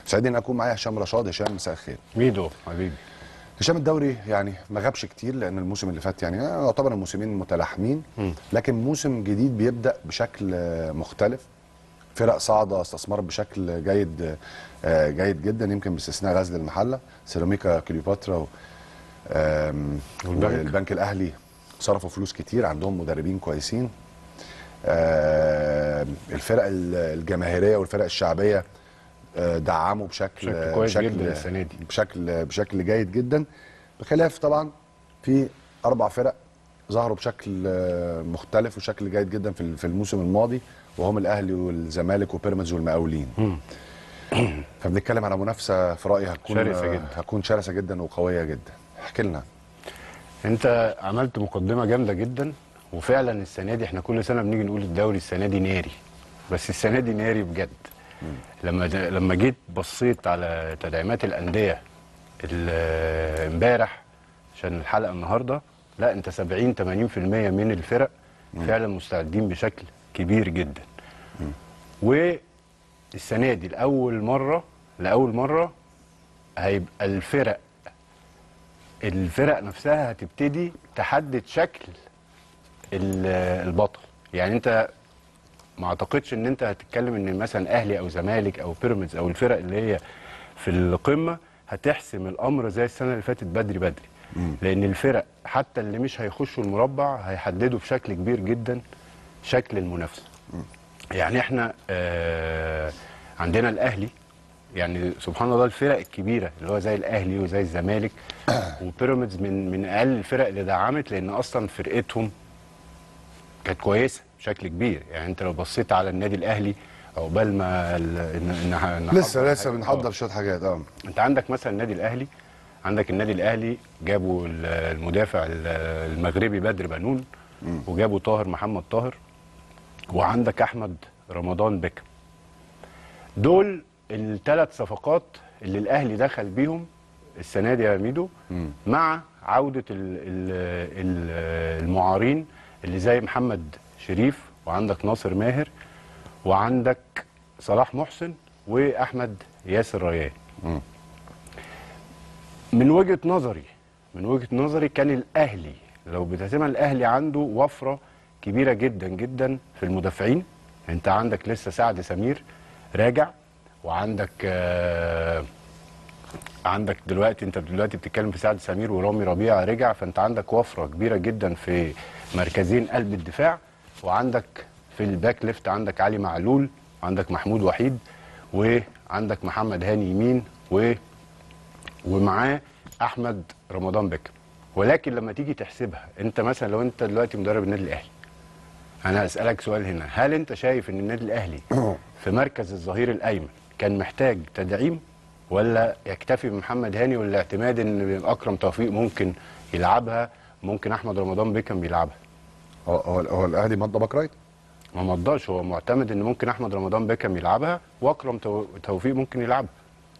سعيد ان اكون معايا هشام رشاد هشام مساء الخير ميدو حبيبي هشام الدوري يعني ما غابش كتير لان الموسم اللي فات يعني يعتبر الموسمين متلاحمين لكن موسم جديد بيبدا بشكل آه، مختلف فرق صاعده استثمرت بشكل جيد آه، جيد جدا يمكن باستثناء غزل المحله سيراميكا كليوباترا و- آم، والبنك. والبنك الاهلي صرفوا فلوس كتير عندهم مدربين كويسين آم، الفرق ال- الجماهيريه والفرق الشعبيه آه، دعموا بشكل بشكل كويس جدا السنة دي. بشكل بشكل جيد جدا بخلاف طبعا في اربع فرق ظهروا بشكل آه، مختلف وشكل جيد جدا في في الموسم الماضي وهم الاهلي والزمالك وبيراميدز والمقاولين فبنتكلم على منافسه في رايي هتكون شرسة آه، جدا. هتكون شرسه جدا وقويه جدا احكي لنا انت عملت مقدمه جامده جدا وفعلا السنه دي احنا كل سنه بنيجي نقول الدوري السنه دي ناري بس السنه دي ناري بجد لما د- لما جيت بصيت على تدعيمات الانديه ال- امبارح عشان الحلقه النهارده لا انت 70 80% من الفرق فعلا مستعدين بشكل كبير جدا والسنه دي لاول مره لاول مره هيبقى الفرق الفرق نفسها هتبتدي تحدد شكل ال- البطل يعني انت ما اعتقدش ان انت هتتكلم ان مثلا اهلي او زمالك او بيراميدز او الفرق اللي هي في القمه هتحسم الامر زي السنه اللي فاتت بدري بدري لان الفرق حتى اللي مش هيخشوا المربع هيحددوا بشكل كبير جدا شكل المنافسه يعني احنا آه عندنا الاهلي يعني سبحان الله الفرق الكبيره اللي هو زي الاهلي وزي الزمالك وبيراميدز من من اقل الفرق اللي دعمت لان اصلا فرقتهم كانت كويسه بشكل كبير يعني انت لو بصيت على النادي الاهلي عقبال ما ال- إن- إن- إن لسه حضر لسه حاجة- بنحضر آه. شويه حاجات اه انت عندك مثلا النادي الاهلي عندك النادي الاهلي جابوا ال- المدافع ال- المغربي بدر بنون وجابوا طاهر محمد طاهر وعندك احمد رمضان بكم دول الثلاث صفقات اللي الاهلي دخل بيهم السنه دي يا ميدو مع عوده ال ال ال المعارين اللي زي محمد شريف وعندك ناصر ماهر وعندك صلاح محسن واحمد ياسر ريان من وجهه نظري من وجهه نظري كان الاهلي لو بتهتمها الاهلي عنده وفره كبيره جدا جدا في المدافعين انت عندك لسه سعد سمير راجع وعندك آه عندك دلوقتي انت دلوقتي بتتكلم في سعد سمير ورامي ربيعه رجع فانت عندك وفره كبيره جدا في مركزين قلب الدفاع وعندك في الباك ليفت عندك علي معلول عندك محمود وحيد وعندك محمد هاني يمين و ومعاه احمد رمضان بكم ولكن لما تيجي تحسبها انت مثلا لو انت دلوقتي مدرب النادي الاهلي انا اسالك سؤال هنا هل انت شايف ان النادي الاهلي في مركز الظهير الايمن كان محتاج تدعيم ولا يكتفي بمحمد هاني والاعتماد ان اكرم توفيق ممكن يلعبها ممكن احمد رمضان بيكم يلعبها هو هو هو الاهلي مضى باك رايت ما مضاش هو معتمد ان ممكن احمد رمضان بيكم يلعبها واكرم تو- توفيق ممكن يلعبها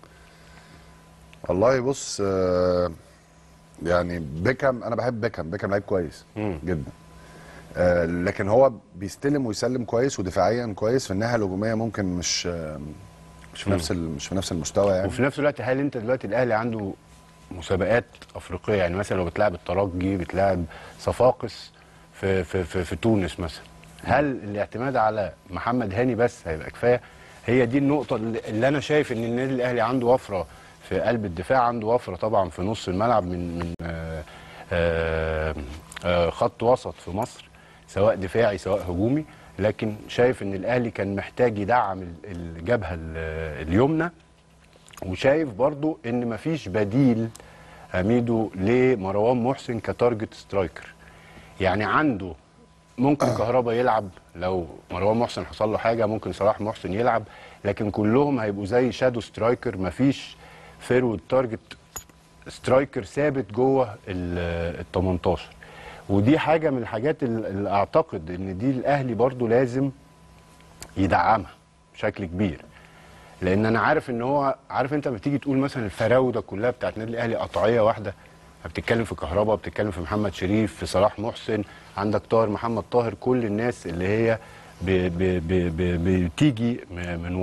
والله بص آه، يعني بيكم انا بحب بيكم بيكم لعيب كويس مم. جدا آه، لكن هو بيستلم ويسلم كويس ودفاعيا كويس في الناحيه الهجوميه ممكن مش آه، مش في نفس ال- مش في نفس المستوى يعني وفي نفس الوقت هل انت دلوقتي الاهلي عنده مسابقات افريقيه يعني مثلا لو بتلعب الترجي بتلعب صفاقس في في في, في تونس مثلا هل الاعتماد على محمد هاني بس هيبقى كفايه هي دي النقطه اللي اللي انا شايف ان النادي الاهلي عنده وفره في قلب الدفاع عنده وفره طبعا في نص الملعب من من آه آه آه خط وسط في مصر سواء دفاعي سواء هجومي لكن شايف ان الاهلي كان محتاج يدعم ال- الجبهه ال- اليمنى وشايف برضو ان مفيش بديل اميدو لمروان محسن كتارجت سترايكر يعني عنده ممكن كهربا يلعب لو مروان محسن حصل له حاجه ممكن صلاح محسن يلعب لكن كلهم هيبقوا زي شادو سترايكر مفيش فيرود تارجت سترايكر ثابت جوه ال 18 ودي حاجه من الحاجات ال- اللي اعتقد ان دي الاهلي برضو لازم يدعمها بشكل كبير لان انا عارف ان هو عارف انت لما تيجي تقول مثلا الفراوده كلها بتاعت النادي الاهلي قطعيه واحده بتتكلم في كهربا بتتكلم في محمد شريف في صلاح محسن عندك طاهر محمد طاهر كل الناس اللي هي ب ب ب ب بتيجي م- من ورا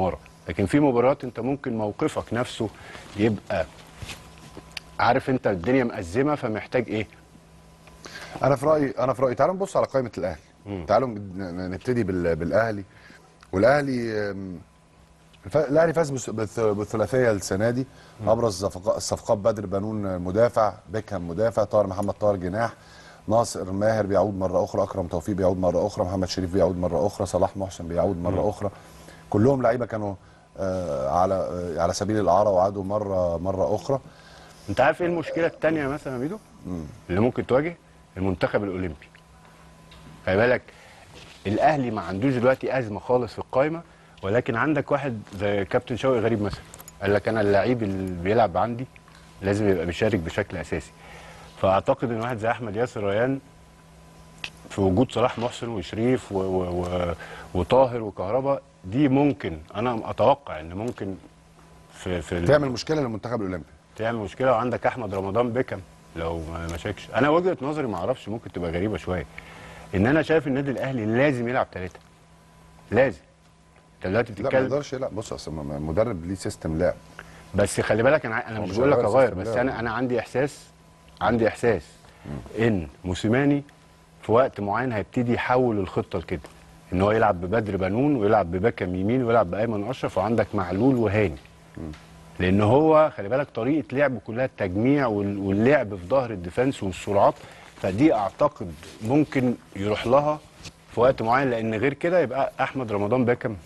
لكن في مباريات انت ممكن موقفك نفسه يبقى عارف انت الدنيا مأزمه فمحتاج ايه انا في رايي انا في رايي تعالوا نبص على قائمه الاهلي تعالوا ن- نبتدي بال- بالاهلي والاهلي أم، الف- الاهلي فاز بس- بالث- بالثلاثيه السنه دي ابرز صفقا- الصفقات بدر بنون مدافع بيكهام مدافع طاهر محمد طاهر جناح ناصر ماهر بيعود مره اخرى اكرم توفيق بيعود مره اخرى محمد شريف بيعود مره اخرى صلاح محسن بيعود مره اخرى كلهم لعيبه كانوا آه، على آه، على سبيل الاعاره وعادوا مره مره اخرى انت عارف ايه المشكله الثانيه مثلا يا ميدو اللي ممكن تواجه المنتخب الاولمبي خلي بالك الاهلي ما عندوش دلوقتي ازمه خالص في القايمه ولكن عندك واحد زي كابتن شوقي غريب مثلا قال لك انا اللعيب اللي بيلعب عندي لازم يبقى بيشارك بشكل اساسي فاعتقد ان واحد زي احمد ياسر ريان في وجود صلاح محسن وشريف و و و وطاهر وكهربا دي ممكن انا اتوقع ان ممكن في في ال- تعمل مشكله للمنتخب الاولمبي تعمل مشكله وعندك احمد رمضان بيكم لو ما مشاكش انا وجهه نظري ما اعرفش ممكن تبقى غريبه شويه ان انا شايف النادي الاهلي لازم يلعب ثلاثه لازم انت دلوقتي لا ما بتتكلم يقدرش يلعب بص اصل م- المدرب ليه سيستم لعب بس خلي بالك انا انا هو مش مش بقول لك هيغير اغير سيستم بس لعب. انا انا عندي احساس عندي احساس ان موسيماني في وقت معين هيبتدي يحول الخطه لكده ان هو يلعب ببدر بنون ويلعب بباكم يمين ويلعب بايمن اشرف وعندك معلول وهاني لان هو خلي بالك طريقه لعبه كلها التجميع وال- واللعب في ظهر الديفنس والسرعات فدي اعتقد ممكن يروح لها في وقت معين لان غير كده يبقى احمد رمضان باكم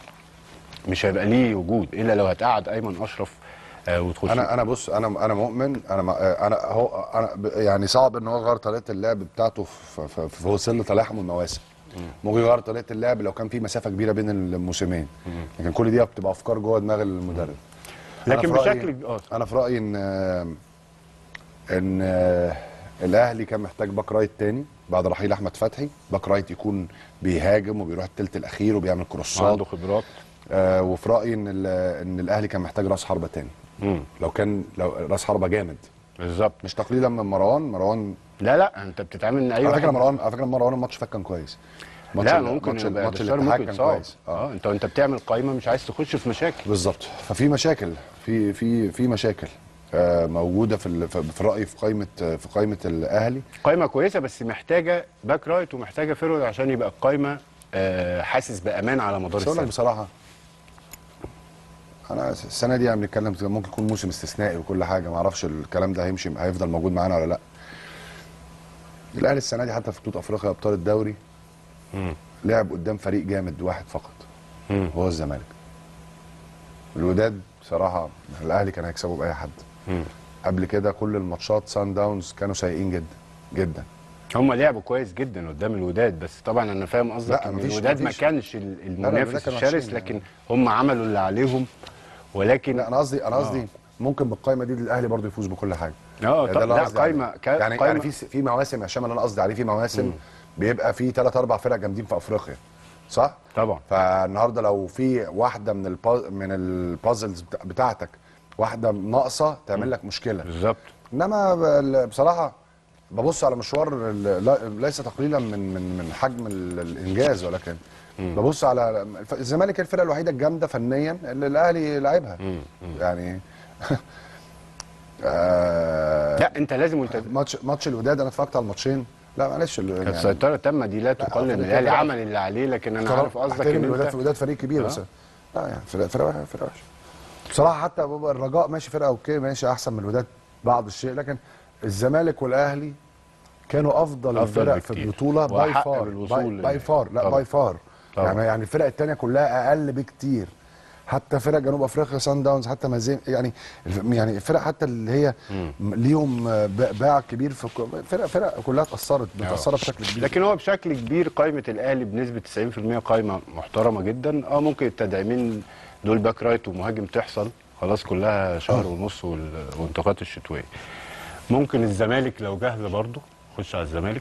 مش هيبقى ليه وجود الا لو هتقعد ايمن اشرف آه وتخش انا انا بص انا انا مؤمن انا ما- انا هو انا ب- يعني صعب ان هو يغير طريقه اللعب بتاعته في, في, في وسط تلاحم المواسم ممكن يغير طريقه اللعب لو كان في مسافه كبيره بين الموسمين لكن كل دي بتبقى افكار جوه دماغ المدرب أنا لكن في رأيي- بشكل اه انا في رايي ان ان الاهلي كان محتاج باك رايت تاني بعد رحيل احمد فتحي باك رايت يكون بيهاجم وبيروح التلت الاخير وبيعمل كروسات عنده خبرات آه وفي رايي ان ال- ان الاهلي كان محتاج راس حربه تاني مم. لو كان لو راس حربه جامد بالظبط مش تقليلا من مروان مروان لا لا انت بتتعامل ان اي على فكره واحد مروان على فكره مروان الماتش فات كان كويس ماتش لا ال- ممكن ماتش يبقى ماتش بشار الاتحاد ممكن كان يتصاب كويس اه انت انت بتعمل قائمه مش عايز تخش في مشاكل بالظبط ففي مشاكل في في في مشاكل آه موجوده في ال- في في رايي في قائمه في قائمه الاهلي قائمه كويسه بس محتاجه باك رايت ومحتاجه فيرود عشان يبقى القائمه آه حاسس بامان على مدار بس اقول لك السنه بصراحه انا السنه دي يعني بنتكلم ممكن يكون موسم استثنائي وكل حاجه ما اعرفش الكلام ده هيمشي هيفضل موجود معانا ولا لا الاهلي السنه دي حتى في بطوله افريقيا ابطال الدوري لعب قدام فريق جامد واحد فقط مم. هو الزمالك الوداد بصراحه الاهلي كان هيكسبه باي حد مم. قبل كده كل الماتشات سان داونز كانوا سيئين جدا جدا هم لعبوا كويس جدا قدام الوداد بس طبعا انا فاهم قصدك لا، ان مفيش- الوداد ما مفيش. كانش ال- الوداد المنافس كانوا الشرس وحشين لكن هم عملوا اللي عليهم ولكن لا انا قصدي انا قصدي ممكن بالقائمه دي الاهلي برضه يفوز بكل حاجه اه ده طب اللي لا أنا قصدي قايمه عليه. كا- يعني قايمة- يعني في في مواسم يا هشام اللي انا قصدي عليه في مواسم بيبقى في ثلاث اربع فرق جامدين في افريقيا صح؟ طبعا فالنهارده لو في واحده من الباز من البازلز بتا- بتاعتك واحده ناقصه تعمل لك مشكله بالظبط انما ب- بصراحه ببص على مشوار ال- لا- ليس تقليلا من من من حجم ال- الانجاز ولكن ببص على الف- الزمالك الفرقه الوحيده الجامده فنيا اللي الاهلي لعبها يعني آه لا انت لازم وانت ماتش ماتش الوداد انا اتفرجت على الماتشين لا معلش ال- يعني السيطره التامه دي لا تقلل فريق الاهلي كده. عمل اللي عليه لكن انا عارف قصدك احترم ان الوداد انت الوداد فريق كبير بس آه. لا يعني فرقه فرقه وحشه فرقه وحشه بصراحه حتى بابا الرجاء ماشي فرقه اوكي ماشي احسن من الوداد بعض الشيء لكن الزمالك والاهلي كانوا افضل, أفضل الفرق في بكتير. البطوله باي وأحق فار بالوصول باي, باي فار لا طبعا. باي فار طبعا. يعني يعني الفرق الثانيه كلها اقل بكتير حتى فرق جنوب افريقيا سان داونز حتى مازيم يعني يعني الفرق حتى اللي هي ليهم ب- باع كبير في ك- فرق فرق كلها اتاثرت متاثره بشكل كبير لكن هو بشكل كبير قائمه الاهلي بنسبه 90% قائمه محترمه جدا اه ممكن التدعيمين دول باك رايت ومهاجم تحصل خلاص كلها شهر ونص وال- والانتقالات الشتويه ممكن الزمالك لو جاهزه برضه خش على الزمالك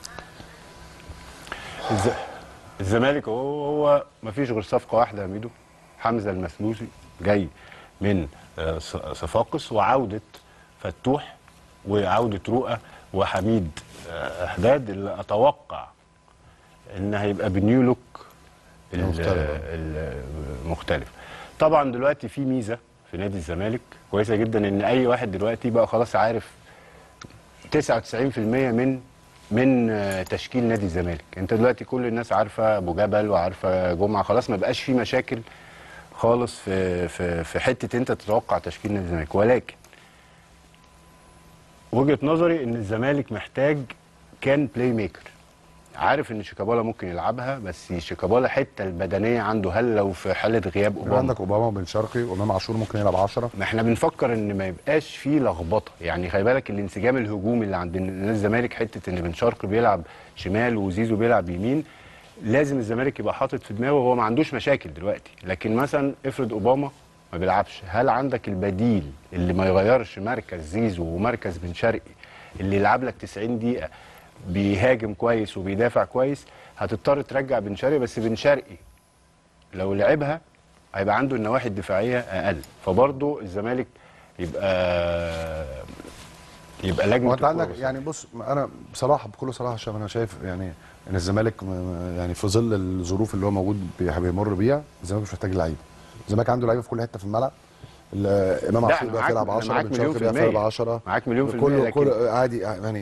الز... الزمالك هو هو ما فيش غير صفقه واحده يا ميدو حمزه المسلوسي جاي من آه، ص- صفاقس وعوده فتوح وعوده رؤى وحميد آه، حداد اللي اتوقع ان هيبقى بنيو لوك ال- مختلف. ال- المختلف طبعا دلوقتي في ميزه في نادي الزمالك كويسه جدا ان اي واحد دلوقتي بقى خلاص عارف 99% من من آه، تشكيل نادي الزمالك انت دلوقتي كل الناس عارفه ابو جبل وعارفه جمعه خلاص ما بقاش في مشاكل خالص في في في حته انت تتوقع تشكيل نادي الزمالك ولكن وجهه نظري ان الزمالك محتاج كان بلاي ميكر عارف ان شيكابالا ممكن يلعبها بس شيكابالا حته البدنيه عنده هل لو في حاله غياب يبقى اوباما عندك اوباما وبن شرقي وامام عاشور ممكن يلعب 10 ما احنا بنفكر ان ما يبقاش فيه لخبطه يعني خلي بالك الانسجام الهجومي اللي عند نادي الزمالك حته ان بن شرقي بيلعب شمال وزيزو بيلعب يمين لازم الزمالك يبقى حاطط في دماغه هو ما عندوش مشاكل دلوقتي لكن مثلا افرض اوباما ما بيلعبش هل عندك البديل اللي ما يغيرش مركز زيزو ومركز بن شرقي اللي يلعب لك 90 دقيقه بيهاجم كويس وبيدافع كويس هتضطر ترجع بن شرقي بس بن شرقي لو لعبها هيبقى عنده النواحي الدفاعيه اقل فبرضه الزمالك يبقى يبقى لجنه هو انت عندك الكورة. يعني بص انا بصراحه بكل صراحه عشان انا شايف يعني ان الزمالك م- م- يعني في ظل الظروف اللي هو موجود بي- بيمر بيها الزمالك مش محتاج لعيبه الزمالك عنده لعيبه في كل حته في الملعب ال- امام لا، عاشور أنا بيعرف معاك- يلعب أنا 10 معاك بن مليون شرقي في بيعرف يلعب المية. 10 معاك مليون في كله المية، لكن- كله عادي يعني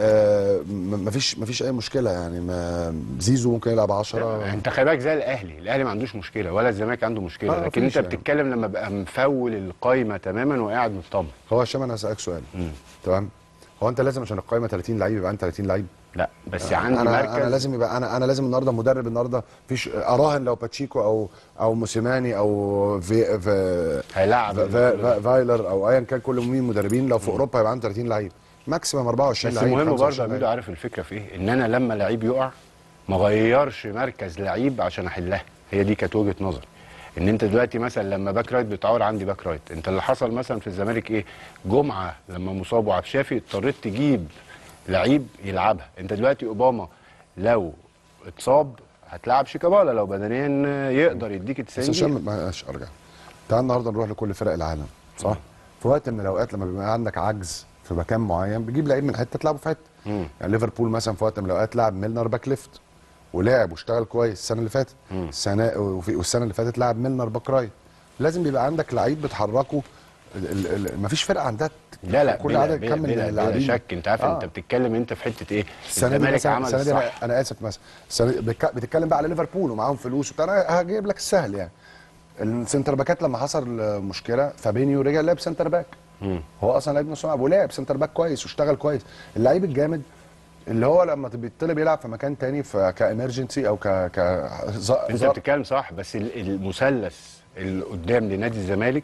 آه ما فيش ما فيش اي مشكله يعني ما زيزو ممكن يلعب 10 انت خلي بالك زي الاهلي الاهلي ما عندوش مشكله ولا الزمالك عنده مشكله آه، لكن مفيش انت يعني. بتتكلم لما بقى مفول القايمه تماما وقاعد مطمن هو هشام انا هسالك سؤال تمام هو انت لازم عشان القائمه 30 لعيب يبقى عندي 30 لعيب لا بس عندي انا مركز انا لازم يبقى انا انا لازم النهارده مدرب النهارده فيش اراهن لو باتشيكو او او موسيماني او في في هيلعب في في فايلر او ايا كان كل مين مدربين لو في اوروبا يبقى عنده 30 لعيب ماكسيمم 24 بس لعيب المهم برضه 25 يا ميدو لعيب. عارف الفكره في ايه؟ ان انا لما لعيب يقع ما غيرش مركز لعيب عشان احلها هي دي كانت وجهه نظري ان انت دلوقتي مثلا لما باك رايت بتعور عندي باك رايت انت اللي حصل مثلا في الزمالك ايه؟ جمعه لما مصاب وعبد الشافي اضطريت تجيب لعيب يلعبها انت دلوقتي اوباما لو اتصاب هتلعب شيكابالا لو بدنيا يقدر يديك ال بس 90 عشان دقيقة. معلش ارجع تعال النهارده نروح لكل فرق العالم صح؟ في وقت من الاوقات لما بيبقى عندك عجز في مكان معين بتجيب لعيب من حته تلعبه في حته مم. يعني ليفربول مثلا في وقت من الاوقات لعب ميلنر باك ليفت ولعب واشتغل كويس السنه اللي فاتت السنه وفي والسنه اللي فاتت لعب ميلنر باك رايت لازم بيبقى عندك لعيب بتحركه ال- ال- ال- مفيش فرقه عندها لا لا كل بلا, عدد بلا, كم من بلا, بلا اللاعبين شك انت عارف آه. انت بتتكلم انت في حته ايه السنه دي الزمالك مثلا عمل السنه دي الصح أنا- انا اسف مثلا السنه دي بتك- بتتكلم بقى على ليفربول ومعاهم فلوس وبتاع انا هجيب لك السهل يعني السنتر باكات لما حصل مشكله فابينيو رجع لعب سنتر باك هو اصلا لعيب نص ملعب ولعب سنتر باك كويس واشتغل كويس اللعيب الجامد اللي هو لما بيطلب يلعب في مكان تاني كامرجنسي او ك ك ز- انت ز- بتتكلم صح بس ال- المثلث اللي قدام لنادي الزمالك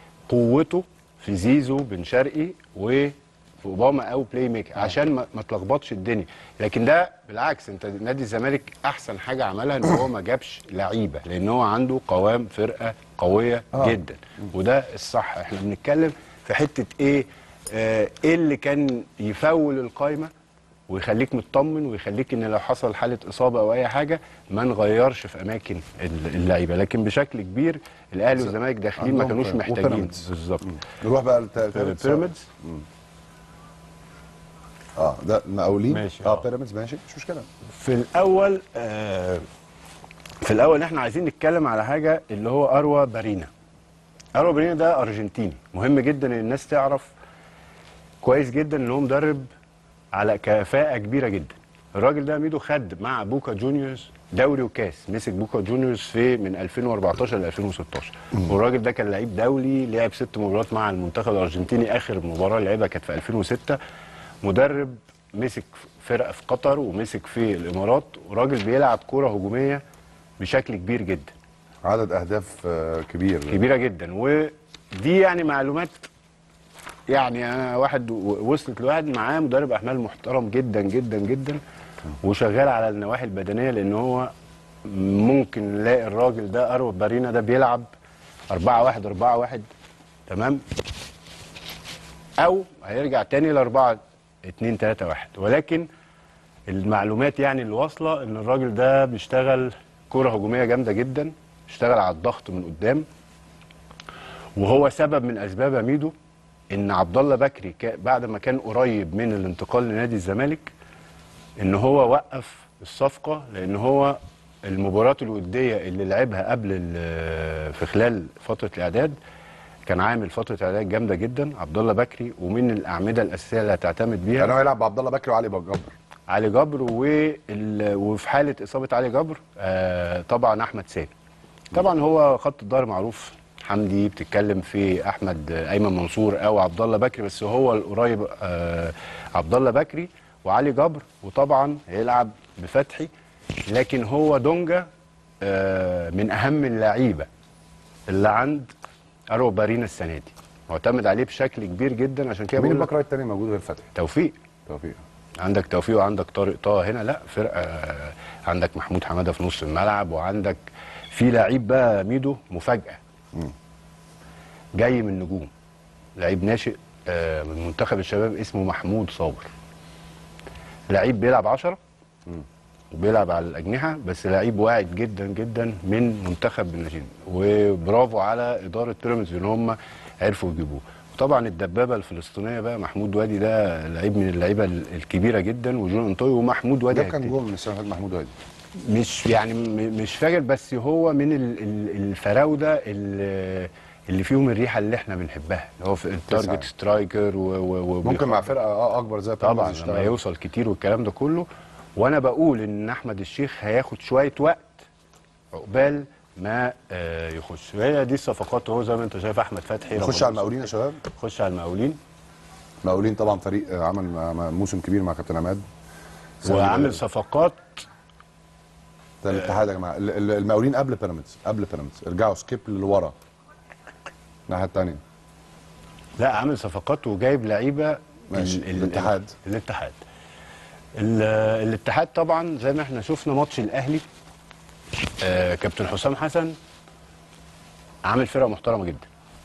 قوته في زيزو بن شرقي وفي اوباما او بلاي ميكر عشان ما, ما تلخبطش الدنيا لكن ده بالعكس انت نادي الزمالك احسن حاجه عملها ان هو ما جابش لعيبه لان هو عنده قوام فرقه قويه آه. جدا وده الصح احنا بنتكلم في حته ايه آه ايه اللي كان يفول القايمه ويخليك مطمن ويخليك ان لو حصل حاله اصابه او اي حاجه ما نغيرش في اماكن ال- اللعيبه لكن بشكل كبير الاهلي والزمالك داخلين ما عندهم كانوش ف- محتاجين وبيراميدز. بالظبط نروح بقى لت- بيراميدز اه ده مقاولين ماشي، اه آه. بيراميدز ماشي مش مشكله في الاول آه في الاول احنا عايزين نتكلم على حاجه اللي هو اروى بارينا اروى بارينا ده ارجنتيني مهم جدا ان الناس تعرف كويس جدا ان هو مدرب على كفاءه كبيره جدا الراجل ده ميدو خد مع بوكا جونيورز دوري وكاس مسك بوكا جونيورز في من 2014 ل 2016 والراجل ده كان لعيب دولي لعب ست مباريات مع المنتخب الارجنتيني اخر مباراه لعبها كانت في 2006 مدرب مسك فرقه في قطر ومسك في الامارات وراجل بيلعب كوره هجوميه بشكل كبير جدا عدد اهداف آه، كبير كبيره جدا ودي يعني معلومات يعني انا واحد و- وصلت لواحد معاه مدرب احمال محترم جدا جدا جدا وشغال على النواحي البدنيه لان هو ممكن نلاقي الراجل ده اروى بارينا ده بيلعب 4 1 4 1 تمام او هيرجع تاني ل 4 2 3 1 ولكن المعلومات يعني اللي واصله ان الراجل ده بيشتغل كره هجوميه جامده جدا بيشتغل على الضغط من قدام وهو سبب من اسباب يا ميدو ان عبد الله بكري كا- بعد ما كان قريب من الانتقال لنادي الزمالك ان هو وقف الصفقه لان هو المباريات الوديه اللي لعبها قبل ال- في خلال فتره الاعداد كان عامل فتره اعداد جامده جدا عبد الله بكري ومن الاعمده الاساسيه اللي هتعتمد بيها يعني هو يلعب بعبد الله بكري وعلي جبر علي جبر وال... وفي حاله اصابه علي جبر آه طبعا احمد سامي طبعا هو خط الظهر معروف حمدي بتتكلم في احمد آه، ايمن منصور او عبد الله بكري بس هو القريب آه عبد الله بكري وعلي جبر وطبعا هيلعب بفتحي لكن هو دونجا آه من اهم اللعيبه اللي عند ارو بارينا السنه دي معتمد عليه بشكل كبير جدا عشان كده مين بقول لك البكره التاني موجود غير فتحي توفيق توفيق عندك توفيق وعندك طارق طه هنا لا فرقه آه، عندك محمود حماده في نص الملعب وعندك في لعيب بقى ميدو مفاجاه جاي من نجوم لعيب ناشئ آه، من منتخب الشباب اسمه محمود صابر لعيب بيلعب عشرة وبيلعب على الاجنحه بس لعيب واعد جدا جدا من منتخب الناشئين وبرافو على اداره بيراميدز ان هم عرفوا يجيبوه وطبعا الدبابه الفلسطينيه بقى محمود وادي ده لعيب من اللعيبه ال- الكبيره جدا وجون انطوي ومحمود وادي جاب كام هيبتدي. جول من السنه اللي فاتت محمود وادي مش يعني م- مش فاكر بس هو من ال- ال- الفراوده اللي اللي فيهم الريحه اللي احنا بنحبها اللي هو في التارجت سترايكر و و و ممكن مع فرقه اه اكبر زي طبعا بيراميدز لما يشتغل. يوصل كتير والكلام ده كله وانا بقول ان احمد الشيخ هياخد شويه وقت عقبال ما آه، يخش وهي دي الصفقات اهو زي ما انت شايف احمد فتحي نخش رمضان على المقاولين يا شباب خش على المقاولين المقاولين طبعا فريق آه، عمل م- م- موسم كبير مع كابتن عماد وعامل صفقات ده الاتحاد يا جماعه ال- ال- المقاولين قبل بيراميدز قبل بيراميدز ارجعوا سكيب لورا الناحيه الثانيه لا عامل صفقات وجايب لعيبه ماشي، ال- ال- الاتحاد. ال- الاتحاد ال- الاتحاد طبعا زي ما احنا شفنا ماتش الاهلي آه كابتن حسام حسن عامل فرقه محترمه جدا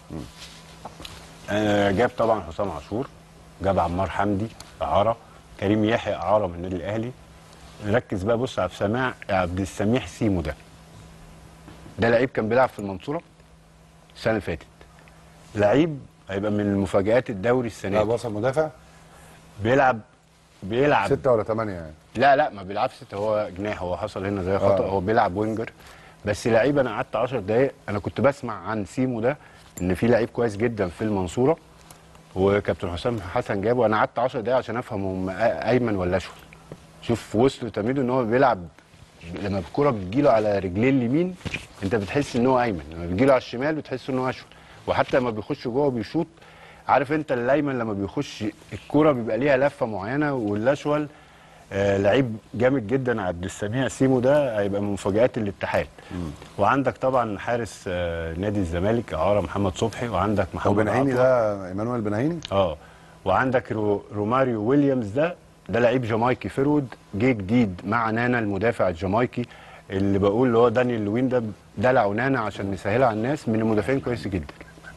آه جاب طبعا حسام عاشور جاب عمار حمدي اعاره كريم يحيى اعاره من النادي الاهلي ركز بقى بص على سماع عبد السميح سيمو ده ده لعيب كان بيلعب في المنصوره السنه اللي فاتت لعيب هيبقى من المفاجآت الدوري السنه لا دي وصل مدافع بيلعب بيلعب ستة ولا ثمانية يعني لا لا ما بيلعبش ستة هو جناح هو حصل هنا زي خطأ آه. هو بيلعب وينجر بس لعيب انا قعدت 10 دقايق انا كنت بسمع عن سيمو ده ان في لعيب كويس جدا في المنصوره وكابتن حسام حسن جابه انا قعدت 10 دقايق عشان افهم هم أ- ايمن ولا اشول شوف وصلوا تميدوا ان هو بيلعب لما الكره بتجيله على رجليه اليمين انت بتحس ان هو ايمن لما بتجيله على الشمال بتحس ان هو اشول وحتى لما بيخش جوه بيشوط عارف انت الايمن لما بيخش الكره بيبقى ليها لفه معينه والاشول آه لعيب جامد جدا عبد السميع سيمو ده هيبقى من مفاجآت الاتحاد وعندك طبعا حارس آه نادي الزمالك اعاره محمد صبحي وعندك هو محمد بنهيني عطوة. ده ايمانويل بنهيني اه وعندك رو روماريو ويليامز ده ده لعيب جامايكي فرود جه جديد مع نانا المدافع الجامايكي اللي بقول اللي هو دانيال لوين ده دلعوا نانا عشان نسهلها على الناس من المدافعين كويس جدا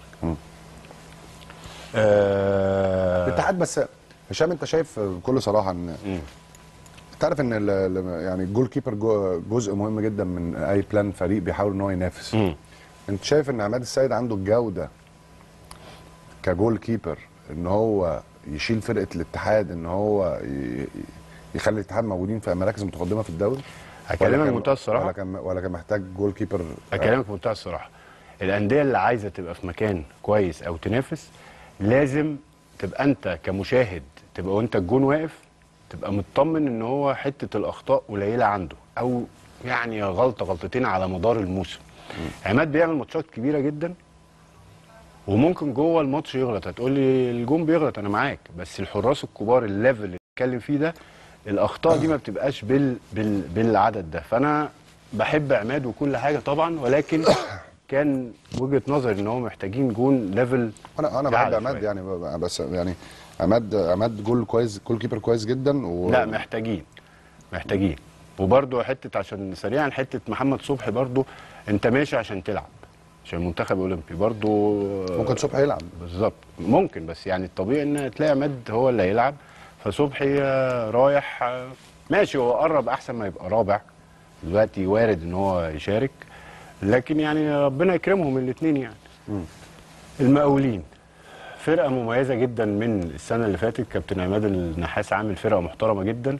آه الاتحاد بس هشام انت شايف بكل صراحه ان انت عارف ان ال- ال- يعني الجول كيبر جو- جزء مهم جدا من اي بلان فريق بيحاول ان هو ينافس مم. انت شايف ان عماد السيد عنده الجوده كجول كيبر ان هو يشيل فرقه الاتحاد ان هو ي- يخلي الاتحاد موجودين في مراكز متقدمه في الدوري هكلمك ولا كان- بمنتهى الصراحة. ولا كان ولا كان محتاج جول كيبر اكلمك بمنتهى الصراحه الانديه اللي عايزه تبقى في مكان كويس او تنافس لازم تبقى انت كمشاهد تبقى وانت الجون واقف تبقى مطمن ان هو حته الاخطاء قليله عنده او يعني غلطه غلطتين على مدار الموسم عماد بيعمل ماتشات كبيره جدا وممكن جوه الماتش يغلط هتقول لي الجون بيغلط انا معاك بس الحراس الكبار الليفل اللي بنتكلم فيه ده الاخطاء دي ما بتبقاش بال بال بالعدد ده فانا بحب عماد وكل حاجه طبعا ولكن كان وجهه نظري ان هو محتاجين جون ليفل انا انا بحب أعلى عماد شوية. يعني ب- بس يعني عماد عماد جول كويس جول كيبر كويس جدا و... لا محتاجين محتاجين وبرده حته عشان سريعا حته محمد صبحي برده انت ماشي عشان تلعب عشان المنتخب الاولمبي برده ممكن صبحي يلعب بالظبط ممكن بس يعني الطبيعي ان تلاقي عماد هو اللي هيلعب فصبحي آه، رايح آه، ماشي هو قرب احسن ما يبقى رابع دلوقتي وارد ان هو يشارك لكن يعني ربنا يكرمهم الاثنين يعني المقاولين فرقه مميزه جدا من السنه اللي فاتت كابتن عماد النحاس عامل فرقه محترمه جدا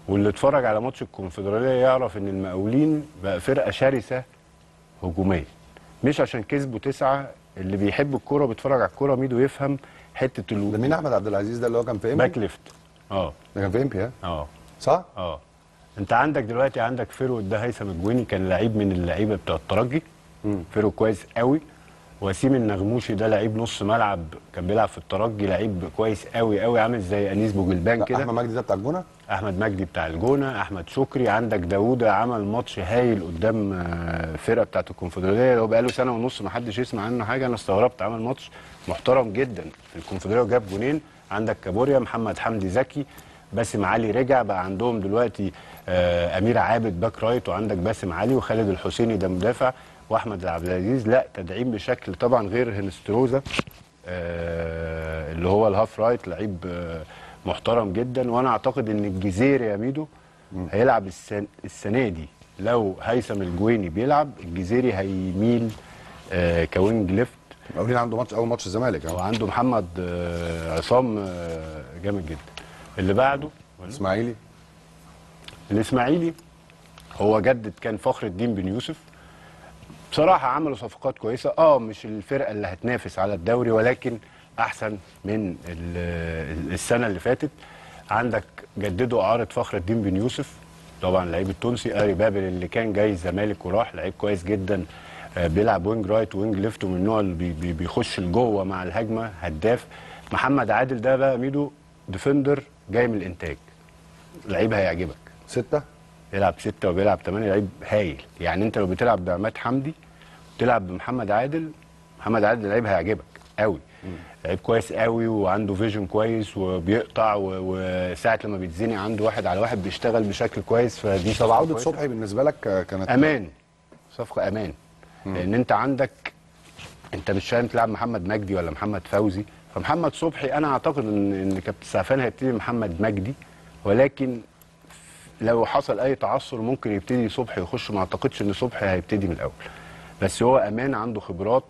واللي اتفرج على ماتش الكونفدراليه يعرف ان المقاولين بقى فرقه شرسه هجوميا مش عشان كسبوا تسعه اللي بيحب الكوره بيتفرج على الكوره ميدو يفهم حته ده ال- مين احمد عبد العزيز ده اللي هو كان في امبي باك ليفت اه ده كان في امبي ها اه صح اه انت عندك دلوقتي عندك فيرود ده هيثم الجويني كان لعيب من اللعيبه بتوع الترجي فيرود كويس قوي وسيم النغموشي ده لعيب نص ملعب كان بيلعب في الترجي لعيب كويس قوي قوي عامل زي انيس بوجلبان لا، كده احمد مجدي ده بتاع الجونه احمد مجدي بتاع الجونه احمد شكري عندك داوودة عمل ماتش هايل قدام آه، الفرقه بتاعت الكونفدراليه اللي هو بقاله سنه ونص ما حدش يسمع عنه حاجه انا استغربت عمل ماتش محترم جدا في الكونفدراليه وجاب جونين عندك كابوريا محمد حمدي زكي باسم علي رجع بقى عندهم دلوقتي آه، امير عابد باك رايت وعندك باسم علي وخالد الحسيني ده مدافع واحمد عبد العزيز لا تدعيم بشكل طبعا غير هنستروزا آه، اللي هو الهاف رايت لعيب آه، محترم جدا وانا اعتقد ان الجزيري يا ميدو هيلعب السن السنه دي لو هيثم الجويني بيلعب الجزيري هيميل آه، كوينج ليفت المقاولين عنده ماتش اول ماتش الزمالك ها وعنده محمد آه، عصام آه، جامد جدا اللي بعده اسماعيلي الاسماعيلي هو جدد كان فخر الدين بن يوسف بصراحه عملوا صفقات كويسه اه مش الفرقه اللي هتنافس على الدوري ولكن احسن من ال- السنه اللي فاتت عندك جددوا اعاره فخر الدين بن يوسف طبعا لعيب التونسي اري بابل اللي كان جاي الزمالك وراح لعيب كويس جدا آه، بيلعب وينج رايت وينج ليفت ومن النوع اللي بي- بي- بيخش لجوه مع الهجمه هداف محمد عادل ده بقى ميدو ديفندر جاي من الانتاج لعيب هيعجبك ستة بيلعب ستة وبيلعب ثمانية لعيب هايل يعني انت لو بتلعب بعماد حمدي تلعب بمحمد عادل محمد عادل لعيب هيعجبك قوي لعيب كويس قوي وعنده فيجن كويس وبيقطع و- وساعة لما بيتزنق عنده واحد على واحد بيشتغل بشكل كويس فدي طب صفقة عودة كويسة. صبحي بالنسبة لك آه، كانت امان صفقه امان لان انت عندك انت مش فاهم تلعب محمد مجدي ولا محمد فوزي فمحمد صبحي انا اعتقد ان ان كابتن سعفان هيبتدي محمد مجدي ولكن لو حصل اي تعثر ممكن يبتدي صبحي يخش ما اعتقدش ان صبحي هيبتدي من الاول بس هو امان عنده خبرات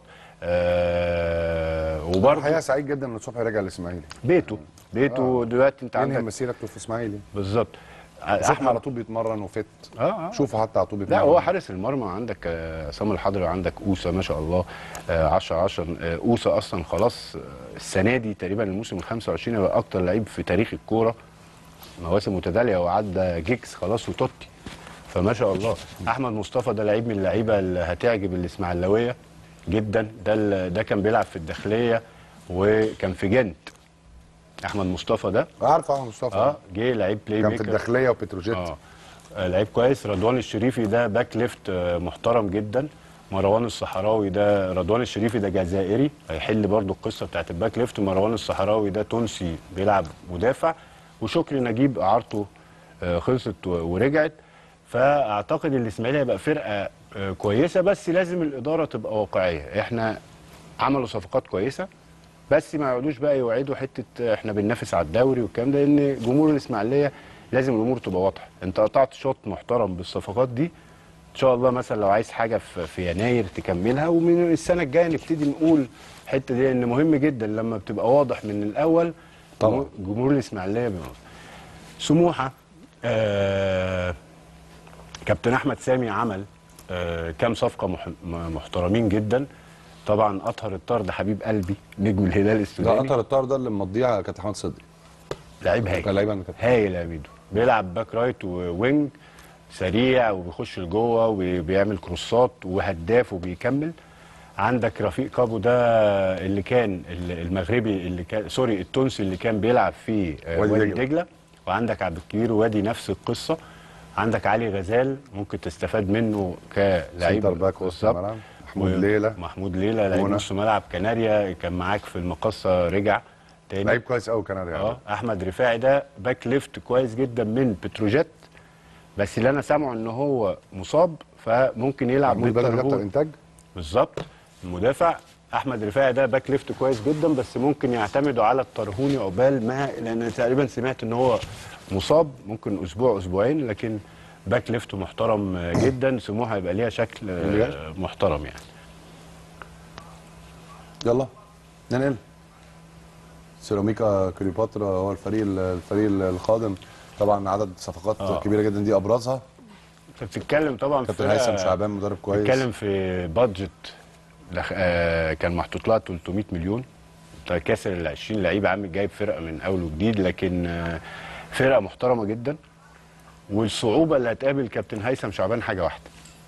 آه وبرضه الحقيقة سعيد جدا ان صبحي رجع الاسماعيلي بيته بيته دلوقتي انت ينهي عندك مسيرته في اسماعيلي بالظبط صبحي على طول بيتمرن وفت اه اه شوفوا حتى على طول بيتمرن لا هو حارس المرمى عندك آه، عصام الحضري وعندك اوسا ما شاء الله 10 10 اوسا اصلا خلاص آه، السنه دي تقريبا الموسم ال 25 هيبقى اكتر لعيب في تاريخ الكوره مواسم متتاليه وعدى جيكس خلاص وتوتي فما شاء الله احمد مصطفى ده لعيب من اللعيبه اللي هتعجب الاسماعيلاويه جدا ده ال- ده كان بيلعب في الداخليه وكان في جنت احمد مصطفى ده عارف احمد مصطفى اه جه لعيب بلاي كان في ميكر الداخلية وبتروجيت اه آه، لعيب كويس رضوان الشريفي ده باك ليفت آه، محترم جدا مروان الصحراوي ده رضوان الشريفي ده جزائري هيحل برضو القصه بتاعت الباك ليفت مروان الصحراوي ده تونسي بيلعب مدافع وشكري نجيب اعارته آه، خلصت و- ورجعت فاعتقد الاسماعيلي هيبقى فرقه آه، كويسه بس لازم الاداره تبقى واقعيه احنا عملوا صفقات كويسه بس ما يقعدوش بقى يوعدوا حته احنا بننافس على الدوري والكلام ده لان جمهور الاسماعيليه لازم الامور تبقى واضحه انت قطعت شوط محترم بالصفقات دي ان شاء الله مثلا لو عايز حاجه في, في يناير تكملها ومن السنه الجايه نبتدي نقول الحته دي لان مهم جدا لما بتبقى واضح من الاول طبعا. جمهور- جمهور الاسماعيليه بيبقى واضح. سموحه آه كابتن احمد سامي عمل آه كام صفقه مح م- محترمين جدا طبعا اطهر الطرد حبيب قلبي نجم الهلال ده السوداني قطر الطار ده اللي مضيع كابتن احمد صدقي لعيب هايل كان لعيبه كانت هايل يا ميدو بيلعب باك رايت ووينج سريع وبيخش لجوه وبيعمل كروسات وهداف وبيكمل عندك رفيق كابو ده اللي كان المغربي اللي كان سوري التونسي اللي كان بيلعب في آه، وادي وادي دجلة. دجله وعندك عبد الكبير وادي نفس القصه عندك علي غزال ممكن تستفاد منه كلاعب سنتر باك وسط بالظبط. الملعب. محمود و- ليلى. محمود ليلى لعيب منى. نص ملعب كناريا كان معاك في المقصه رجع تاني لعيب كويس قوي كان يعني اه احمد رفاعي ده باك ليفت كويس جدا من بتروجيت بس اللي انا سامعه ان هو مصاب فممكن يلعب محمود بدر ده بتاع بالترهول. الانتاج بالظبط المدافع احمد رفاعي ده باك ليفت كويس جدا بس ممكن يعتمدوا على الترهوني عقبال ما لان تقريبا سمعت ان هو مصاب ممكن اسبوع اسبوعين لكن باك ليفت محترم جدا سموحه هيبقى ليها شكل آه، محترم يعني يلا ننقل سيراميكا كليوباترا هو الفريق الفريق القادم طبعا عدد صفقات آه. كبيره جدا دي ابرزها انت بتتكلم طبعا كابتن فرقة- هيثم شعبان مدرب كويس بتتكلم في بادجت لخ- آه، كان محطوط لها 300 مليون انت كاسر ال 20 لعيب عامل جايب فرقه من اول وجديد لكن آه، فرقه محترمه جدا والصعوبه اللي هتقابل كابتن هيثم شعبان حاجه واحده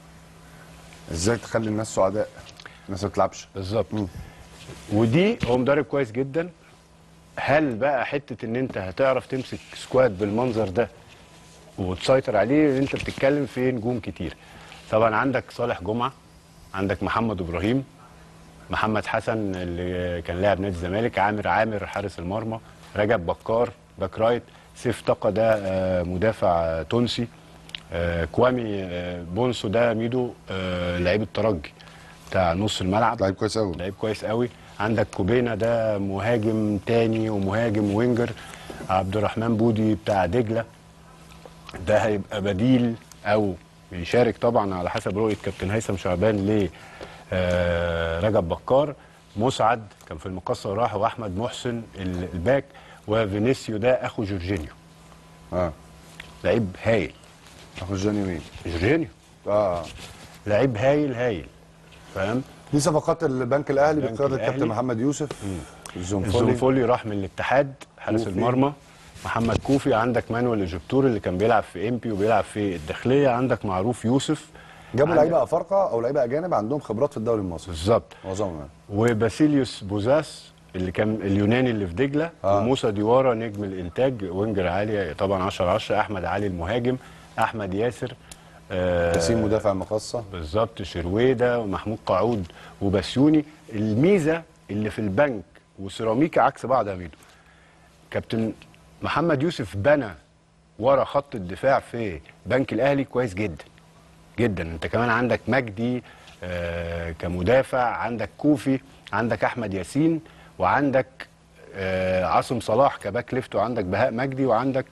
ازاي تخلي الناس سعداء الناس ما بتلعبش بالظبط ودي هو مدرب كويس جدا هل بقى حته ان انت هتعرف تمسك سكواد بالمنظر ده وتسيطر عليه انت بتتكلم في نجوم كتير طبعا عندك صالح جمعه عندك محمد ابراهيم محمد حسن اللي كان لاعب نادي الزمالك عامر عامر حارس المرمى رجب بكار باك رايت سيف طاقه ده آه، مدافع آه، تونسي آه، كوامي آه، بونسو ده ميدو آه، لعيب الترجي بتاع نص الملعب لعيب كويس قوي لعيب كويس قوي عندك كوبينا ده مهاجم تاني ومهاجم وينجر عبد الرحمن بودي بتاع دجله ده هيبقى بديل او بيشارك طبعا على حسب رؤيه كابتن هيثم شعبان ل آه، رجب بكار مسعد كان في المقصه وراح واحمد محسن ال- الباك وفينيسيو ده اخو جورجينيو اه لعيب هايل اخو جوني مين جورجينيو اه لعيب هايل هايل فاهم دي صفقات البنك الاهلي البنك بقياده الأهلي. كابتن محمد يوسف الزنفولي الزنفولي راح من الاتحاد حارس كوفي. المرمى محمد كوفي عندك مانويل ايجيبتور اللي كان بيلعب في امبي وبيلعب في الداخليه عندك معروف يوسف جابوا عندك- لعيبه افارقه او لعيبه اجانب عندهم خبرات في الدوري المصري بالظبط معظمهم يعني وباسيليوس بوزاس اللي كان اليوناني اللي في دجله آه. وموسى ديوارا نجم الانتاج وينجر عالي طبعا 10 10 احمد علي المهاجم احمد ياسر آه ياسين مدافع مقصه بالظبط شرويده ومحمود قعود وبسيوني الميزه اللي في البنك وسيراميكا عكس بعض يا ميدو كابتن محمد يوسف بنى ورا خط الدفاع في بنك الاهلي كويس جدا جدا انت كمان عندك مجدي آه كمدافع عندك كوفي عندك احمد ياسين وعندك آه عاصم صلاح كباك ليفت وعندك بهاء مجدي وعندك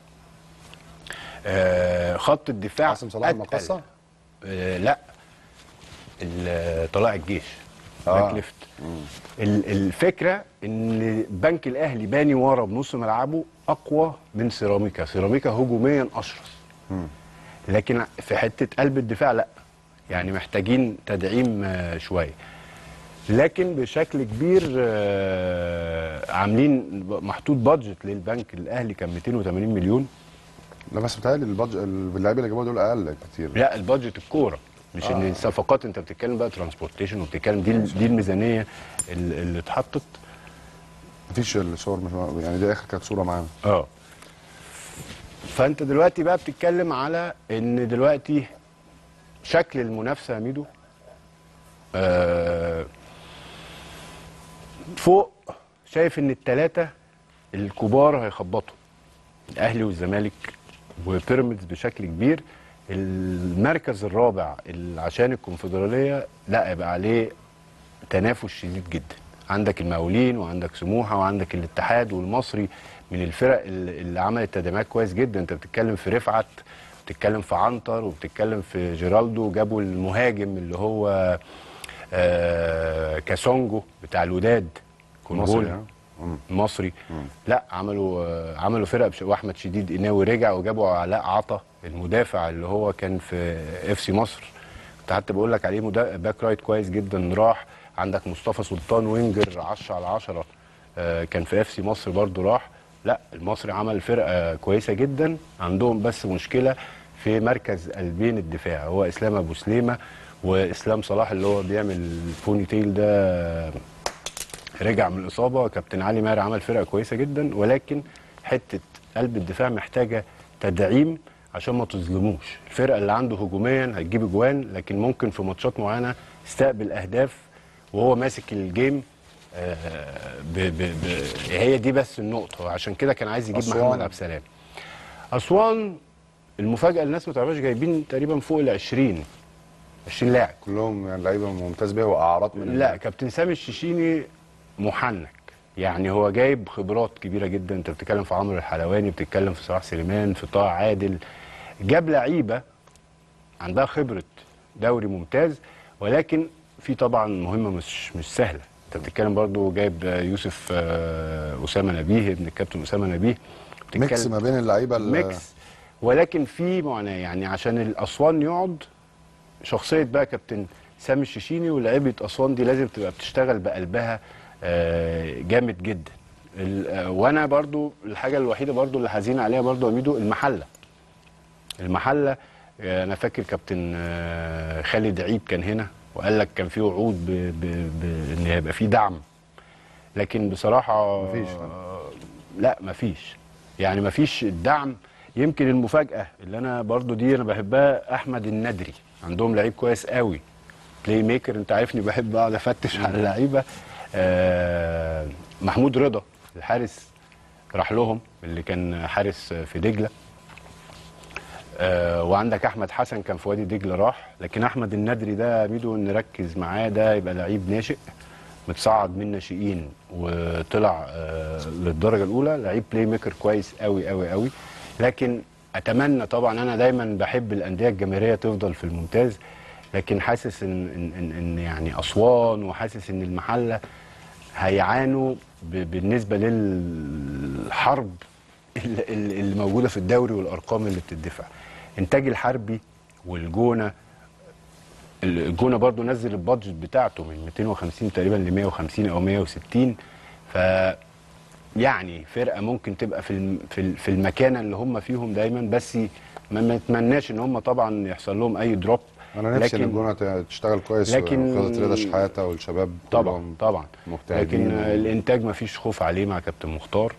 آه خط الدفاع عاصم صلاح أتقل. المقصه آه لا ال- طلائع الجيش آه. باك ليفت ال- الفكره ان بنك الاهلي باني ورا بنص ملعبه اقوى من سيراميكا سيراميكا هجوميا اشرس لكن في حته قلب الدفاع لا يعني محتاجين تدعيم آه، شويه لكن بشكل كبير آه، عاملين محطوط بادجت للبنك الاهلي كان 280 مليون لا بس بتهيألي البادج- اللعيبه اللي جابوها دول اقل كتير لا البادجت الكوره مش ان الصفقات انت بتتكلم بقى ترانسبورتيشن وبتتكلم دي دي الميزانيه ال- اللي اتحطت مفيش الصور مش يعني دي اخر كانت صوره معانا اه فانت دلوقتي بقى بتتكلم على ان دلوقتي شكل المنافسه يا ميدو آه فوق شايف ان الثلاثه الكبار هيخبطوا الاهلي والزمالك وبيراميدز بشكل كبير المركز الرابع اللي عشان الكونفدراليه لا يبقى عليه تنافس شديد جدا عندك المقاولين وعندك سموحه وعندك الاتحاد والمصري من الفرق اللي اللي عملت تدعيمات كويس جدا انت بتتكلم في رفعت بتتكلم في عنتر وبتتكلم في جيرالدو جابوا المهاجم اللي هو آه كاسونجو بتاع الوداد كونغولي مصري، ها؟ مم. مصري لا عملوا آه، عملوا فرقه بش... واحمد شديد قناوي رجع وجابوا علاء عطا المدافع اللي هو كان في اف سي مصر كنت حتى بقول لك عليه مدا... باك رايت كويس جدا راح عندك مصطفى سلطان وينجر 10 على 10 آه، كان في اف سي مصر برضو راح لا المصري عمل فرقه كويسه جدا عندهم بس مشكله في مركز قلبين الدفاع هو اسلام ابو سليمه واسلام صلاح اللي هو بيعمل البوني تيل ده رجع من الاصابه كابتن علي ماهر عمل فرقه كويسه جدا ولكن حته قلب الدفاع محتاجه تدعيم عشان ما تظلموش الفرقه اللي عنده هجوميا هتجيب اجوان لكن ممكن في ماتشات معينه يستقبل اهداف وهو ماسك الجيم آه، ب ب ب هي دي بس النقطه وعشان كده كان عايز يجيب أسوان. محمد عبد السلام اسوان المفاجاه اللي الناس ما تعرفهاش جايبين تقريبا فوق ال 20 20 لاعب كلهم يعني لعيبه ممتاز بيها واعراض من لا كابتن سامي الشيشيني محنك يعني هو جايب خبرات كبيره جدا انت بتتكلم في عمرو الحلواني بتتكلم في صلاح سليمان في طه عادل جاب لعيبه عندها خبره دوري ممتاز ولكن في طبعا مهمه مش مش سهله انت بتتكلم برضو جايب يوسف آه، اسامه نبيه ابن الكابتن اسامه نبيه ميكس بتتكلم ما بين اللعيبه ال- ميكس ولكن في معاناه يعني عشان الاسوان يقعد شخصيه بقى كابتن سامي الشيشيني ولاعيبه اسوان دي لازم تبقى بتشتغل بقلبها آه، جامد جدا ال- آه، وانا برضو الحاجه الوحيده برضو اللي حزين عليها برضو يا ميدو المحله المحله آه، انا فاكر كابتن آه، خالد عيد كان هنا وقال لك كان في وعود ب- ب- ب- ان هيبقى في دعم لكن بصراحه مفيش. آه، لا مفيش يعني مفيش الدعم يمكن المفاجاه اللي انا برضو دي انا بحبها احمد الندري عندهم لعيب كويس قوي بلاي ميكر انت عارفني بحب اقعد افتش على اللعيبه آه محمود رضا الحارس راح لهم اللي كان حارس في دجله آه وعندك احمد حسن كان في وادي دجله راح لكن احمد الندري ده ميدو نركز معاه ده يبقى لعيب ناشئ متصعد من ناشئين وطلع آه للدرجه الاولى لعيب بلاي ميكر كويس قوي قوي قوي لكن اتمنى طبعا انا دايما بحب الانديه الجماهيريه تفضل في الممتاز لكن حاسس ان ان ان, إن يعني اسوان وحاسس ان المحله هيعانوا ب- بالنسبه للحرب اللي, اللي اللي موجوده في الدوري والارقام اللي بتدفع انتاج الحربي والجونه الجونه برضو نزل البادجت بتاعته من 250 تقريبا ل 150 او 160 ف يعني فرقه ممكن تبقى في الم- في ال- في المكانه اللي هم فيهم دايما بس ما ما نتمناش ان هم طبعا يحصل لهم اي دروب انا نفسي ان الجونه ت- تشتغل كويس لكن- وخالد رضا شحاته والشباب طبعا كلهم طبعا مجتهدين لكن و- الانتاج ما فيش خوف عليه مع كابتن مختار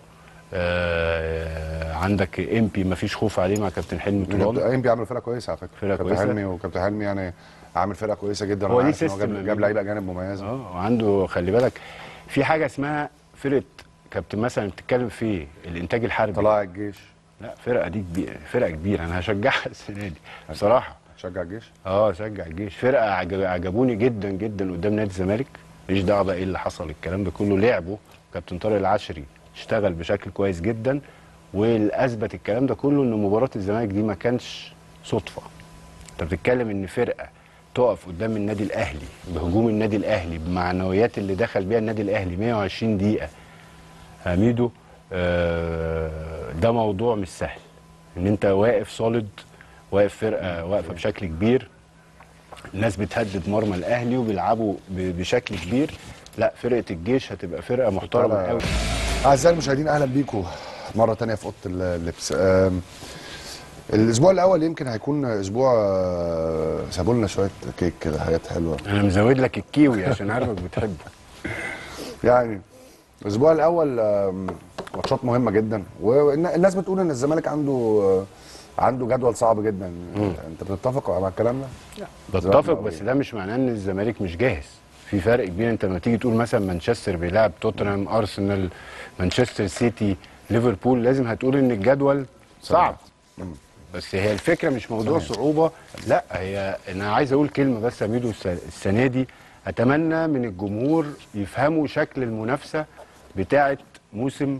آه عندك امبي ما فيش خوف عليه مع كابتن حلمي طولان كابتن بيعمل فرقه كويسه على فكره فرقة كابتن كويسة. حلمي وكابتن حلمي يعني عامل فرقه كويسه جدا هو وأنا ليه عارف إن سيستم يا جاب, جاب ميدو. لعيبه اجانب مميزه اه وعنده خلي بالك في حاجه اسمها فرقه كابتن مثلا بتتكلم في الانتاج الحربي طلائع الجيش لا فرقه دي كبيره فرقه كبيره انا هشجعها السنه دي بصراحه شجع الجيش اه شجع الجيش فرقه عجب عجبوني جدا جدا قدام نادي الزمالك ماليش دعوه بقى ايه اللي حصل الكلام ده كله لعبوا كابتن طارق العشري اشتغل بشكل كويس جدا والاثبت الكلام ده كله ان مباراه الزمالك دي ما كانش صدفه انت بتتكلم ان فرقه تقف قدام النادي الاهلي بهجوم النادي الاهلي بمعنويات اللي دخل بيها النادي الاهلي 120 دقيقه ميدو آه، ده موضوع مش سهل ان انت واقف صالد واقف فرقه واقفه بشكل كبير الناس بتهدد مرمى الاهلي وبيلعبوا ب- بشكل كبير لا فرقه الجيش هتبقى فرقه محترمه طبعاً. قوي اعزائي المشاهدين اهلا بيكم مره تانية في اوضه اللبس آم، الاسبوع الاول يمكن هيكون اسبوع آه، سابوا لنا شويه كيك كده حاجات حلوه انا مزود لك الكيوي عشان عارفك بتحبه يعني الاسبوع الاول آم، ماتشات مهمه جدا والناس بتقول ان الزمالك عنده آه، عنده جدول صعب جدا انت بتتفق مع الكلام ده؟ بتفق بس ده مش معناه ان الزمالك مش جاهز في فرق كبير انت لما تيجي تقول مثلا مانشستر بيلعب توتنهام ارسنال مانشستر سيتي ليفربول لازم هتقول ان الجدول صعب بس هي الفكره مش موضوع صعوبه لا هي انا عايز اقول كلمه بس يا ميدو الس- السنه دي اتمنى من الجمهور يفهموا شكل المنافسه بتاعه موسم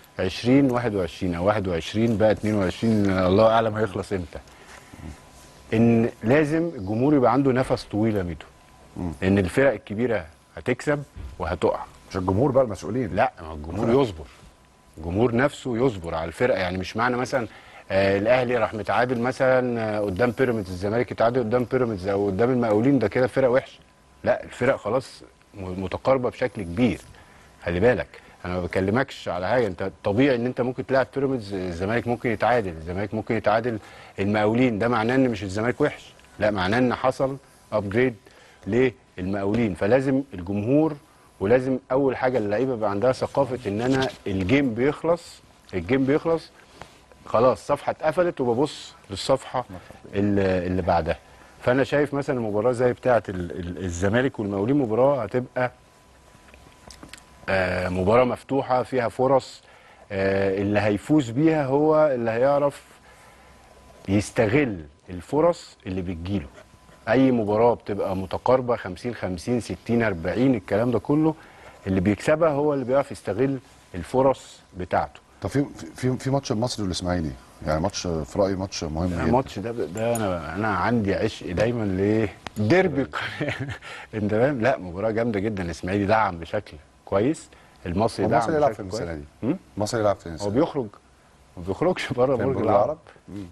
2021 او 21 بقى 22 الله اعلم هيخلص امتى ان لازم الجمهور يبقى عنده نفس طويل يا ميدو ان الفرق الكبيره هتكسب وهتقع مش الجمهور بقى المسؤولين لا ما هو الجمهور يصبر الجمهور نفسه يصبر على الفرقه يعني مش معنى مثلا آه الاهلي راح متعادل مثلا آه قدام بيراميدز الزمالك يتعادل قدام بيراميدز او قدام المقاولين ده كده فرق وحشه لا الفرق خلاص م- متقاربه بشكل كبير خلي بالك انا ما بكلمكش على حاجه انت طبيعي ان انت ممكن تلعب بيراميدز الزمالك ممكن يتعادل الزمالك ممكن يتعادل المقاولين ده معناه ان مش الزمالك وحش لا معناه ان حصل ابجريد للمقاولين فلازم الجمهور ولازم اول حاجه اللعيبه يبقى عندها ثقافه ان انا الجيم بيخلص الجيم بيخلص خلاص صفحه اتقفلت وببص للصفحه اللي, اللي بعدها فانا شايف مثلا مباراه زي بتاعه ال- ال- الزمالك والمقاولين مباراه هتبقى آه، مباراه مفتوحه فيها فرص آه، اللي هيفوز بيها هو اللي هيعرف يستغل الفرص اللي بتجيله اي مباراه بتبقى متقاربه 50 50 60 40 الكلام ده كله اللي بيكسبها هو اللي بيعرف يستغل الفرص بتاعته طب في في في ماتش المصري والاسماعيلي يعني ماتش في رايي ماتش مهم جدا الماتش ده ده انا انا عندي عشق دايما ليه ديربي القناة. انت فاهم لا مباراه جامده جدا الاسماعيلي دعم بشكل كويس المصري هو دعم مصر يلعب بشكل فين كويس السنه دي؟ مم؟ مصر يلعب فين هو السنه دي؟ بيخرج ما بيخرجش بره فين برج برج العرب العرب؟ مم.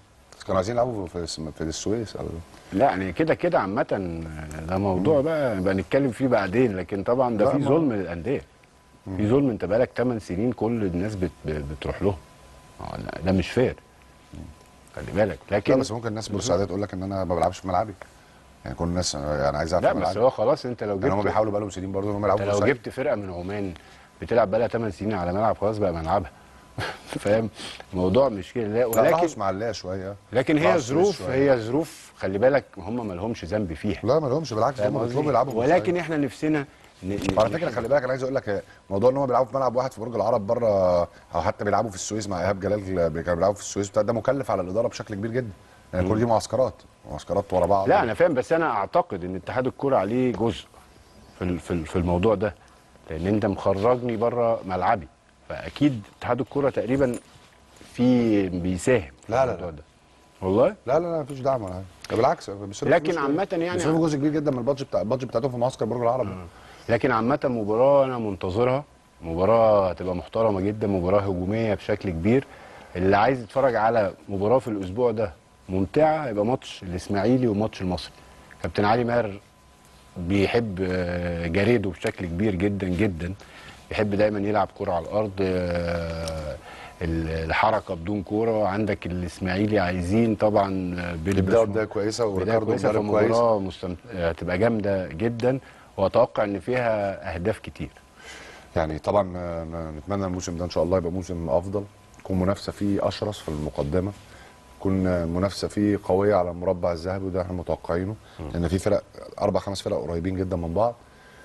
كانوا عايزين يلعبوا في اسم- في السويس أو لا يعني كده كده عامة ده موضوع بقى نبقى نتكلم فيه بعدين لكن طبعا ده لا، في ما- ظلم للأندية في ظلم انت بقالك 8 سنين كل الناس بت بتروح له آه، لا، ده مش فير خلي بالك لا لكن بس ممكن الناس بورسعيديه تقول لك ان انا ما بلعبش في ملعبي يعني كل الناس يعني عايز العب لا في بس ملعبي هو خلاص انت لو يعني هم جبت بيحاولوا بقالهم سنين برضه ان هم انت يلعبوا لو بورسعيد. جبت فرقة من عمان بتلعب بقالها 8 سنين على ملعب خلاص بقى ملعبها فاهم الموضوع مش كده لا لا راحوا ولكن اسماعيليه شويه لكن هي راحوا السويس ظروف شوية. هي ظروف خلي بالك هم ما لهمش ذنب فيها لا ما لهمش بالعكس فاهم هم قصدي؟ بيطلبوا يلعبوا ولكن بورسعيد. احنا نفسنا ن- ن- على فكره خلي بالك انا عايز اقول لك موضوع ان هم بيلعبوا في ملعب واحد في برج العرب بره او حتى بيلعبوا في السويس مع ايهاب جلال كانوا بيلعبوا في السويس بتاع ده مكلف على الاداره بشكل كبير جدا يعني كل دي معسكرات معسكرات ورا بعض لا انا فاهم بس انا اعتقد ان اتحاد الكوره عليه جزء في ال- في ال- في الموضوع ده لان انت مخرجني بره ملعبي فاكيد اتحاد الكوره تقريبا في بيساهم في لا، لا، الموضوع ده والله لا لا لا مفيش دعم ولا حاجه ده بالعكس بيصرفوا لكن فلوس عامة كويس. يعني- بيصرفوا جزء كبير جدا من البادجت بتاع البادجت بتاعتهم في معسكر برج العرب لكن عامة مباراة أنا منتظرها مباراة هتبقى محترمة جدا مباراة هجومية بشكل كبير اللي عايز يتفرج على مباراة في الأسبوع ده ممتعة هيبقى ماتش الإسماعيلي وماتش المصري كابتن علي ماهر بيحب آه، جاريدو بشكل كبير جدا جدا يحب دايما يلعب كرة على الأرض آه، ال- الحركة بدون كورة عندك الإسماعيلي عايزين طبعا آه، يبداوا بالبشمهندس بدايه كويسه بدايه وريكاردو كويسه مدرب كويس فمباراه مستمت... هتبقى جامده جدا واتوقع ان فيها اهداف كتير يعني طبعا آه، نتمنى الموسم ده ان شاء الله يبقى موسم افضل تكون منافسه فيه اشرس في المقدمه تكون آه، منافسه فيه قويه على المربع الذهبي وده احنا متوقعينه لان في فرق اربع خمس فرق قريبين جدا من بعض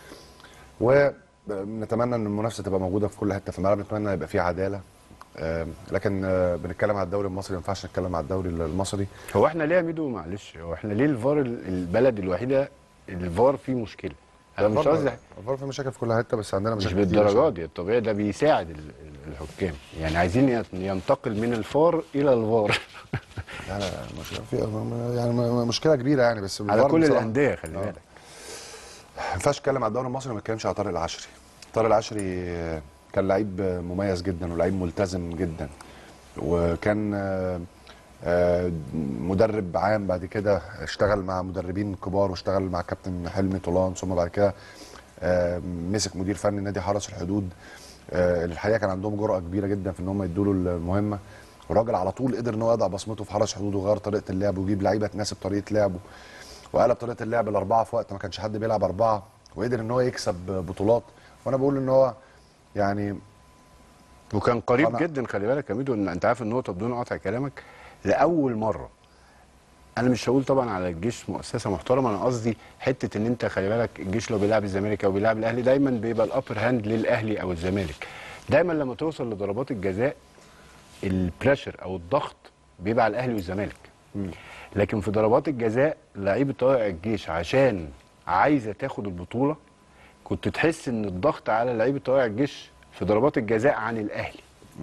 ونتمنى ان المنافسه تبقى موجوده في كل حته في الملعب نتمنى يبقى فيه عداله آه، لكن آه، بنتكلم على الدوري المصري ما ينفعش نتكلم على الدوري المصري هو احنا ليه يا ميدو معلش هو احنا ليه الفار ال- البلد الوحيده الفار فيه مشكله انا مش قصدي الفار في مشاكل في كل حته بس عندنا مش مشاكل كتير بالدرجات دي الطبيعي ده بيساعد ال- ال- الحكام يعني عايزين ين- ينتقل من الفار الى الفار لا لا مش في يعني م- مشكله كبيره يعني بس على الفار كل بصراحة الانديه خلي آه. بالك ما ينفعش اتكلم على الدوري المصري وما اتكلمش على طارق العشري طارق العشري آه، كان لعيب آه، مميز جدا ولعيب ملتزم جدا وكان آه، آه، مدرب عام بعد كده اشتغل مع مدربين كبار واشتغل مع كابتن حلمي طولان ثم بعد كده آه، مسك مدير فني نادي حرس الحدود آه، الحقيقه كان عندهم جرأه كبيره جدا في ان هم يدوا له المهمه والراجل على طول قدر ان هو يضع بصمته في حرس الحدود وغير طريقه اللعب ويجيب لعيبه تناسب طريقه لعبه وقلب طريقه اللعب الاربعه في وقت ما كانش حد بيلعب اربعه وقدر ان هو يكسب بطولات وانا بقول ان هو يعني وكان قريب طبعا. جدا خلي بالك يا ميدو ان انت عارف النقطه بدون قطع كلامك لاول مره انا مش هقول طبعا على الجيش مؤسسه محترمه انا قصدي حته ان انت خلي بالك الجيش لو بيلعب الزمالك او بيلعب الاهلي دايما بيبقى الابر هاند للاهلي او الزمالك دايما لما توصل لضربات الجزاء البريشر او الضغط بيبقى على الاهلي والزمالك لكن في ضربات الجزاء لعيبه طائع الجيش عشان عايزه تاخد البطوله كنت تحس ان الضغط على لعيبه طائع الجيش في ضربات الجزاء عن الاهلي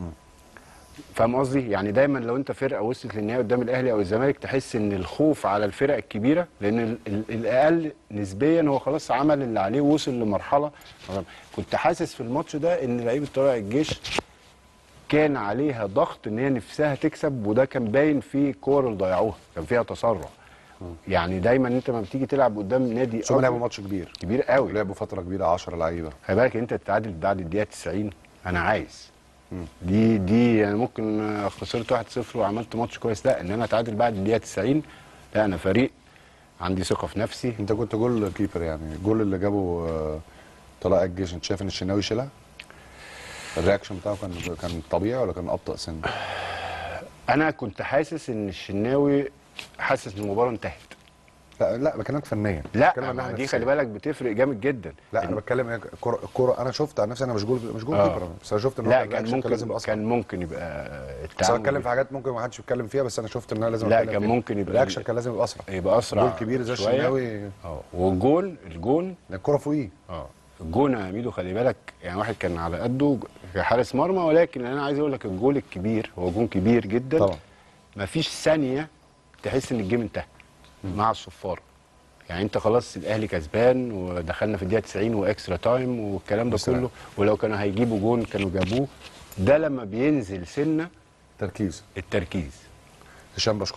فاهم قصدي؟ يعني دايما لو انت فرقه وصلت للنهائي قدام الاهلي او الزمالك تحس ان الخوف على الفرق الكبيره لان ال- ال- الاقل نسبيا هو خلاص عمل اللي عليه ووصل لمرحله كنت حاسس في الماتش ده ان لعيبه طلائع الجيش كان عليها ضغط ان هي نفسها تكسب وده كان باين في كور اللي ضيعوها كان فيها تسرع يعني دايما انت لما بتيجي تلعب قدام نادي ثم لعبوا أكبر- ماتش كبير كبير قوي لعبوا فتره كبيره 10 لعيبه خلي بالك انت تتعادل بعد الدقيقه 90 انا عايز دي دي يعني ممكن خسرت 1-0 وعملت ماتش كويس لا ان انا اتعادل بعد الدقيقه 90 لا انا فريق عندي ثقه في نفسي انت كنت جول كيبر يعني الجول اللي جابه آه، طلائع الجيش انت شايف ان الشناوي شيلها؟ الرياكشن بتاعه كان كان طبيعي ولا كان ابطا سن؟ انا كنت حاسس ان الشناوي حاسس ان المباراه انتهت لا لا بكلمك فنيا بتكلم لا عن ما الناحية دي النفسية. خلي بالك بتفرق جامد جدا لا انا بتكلم إيه، الكوره الكوره انا شفت عن نفسي انا مش جول مش جول آه. كيبر بس انا شفت ان هو لا الرياكشن كان ممكن لازم يبقى أصعب. كان ممكن يبقى بس انا التعامل بتكلم في حاجات ممكن ما حدش يتكلم فيها بس انا شفت ان انا لازم لا، أتكلم كان فيها. ممكن يبقى- الرياكشن كان لازم يبقى اسرع يبقى اسرع جول كبير زي شوية. الشناوي اه والجول الجون الكوره فوقيه اه الجون يا ميدو خلي بالك يعني واحد كان على قده حارس مرمى ولكن انا عايز اقول لك الجول الكبير هو جون كبير جدا طبعا. مفيش ثانيه تحس ان الجيم انتهى مع الصفاره يعني انت خلاص الاهلي كسبان ودخلنا في الدقيقه 90 واكسترا تايم والكلام ده بس كله ولو كانوا هيجيبوا جون كانوا جابوه ده لما بينزل سنه تركيز التركيز هشام بشكرك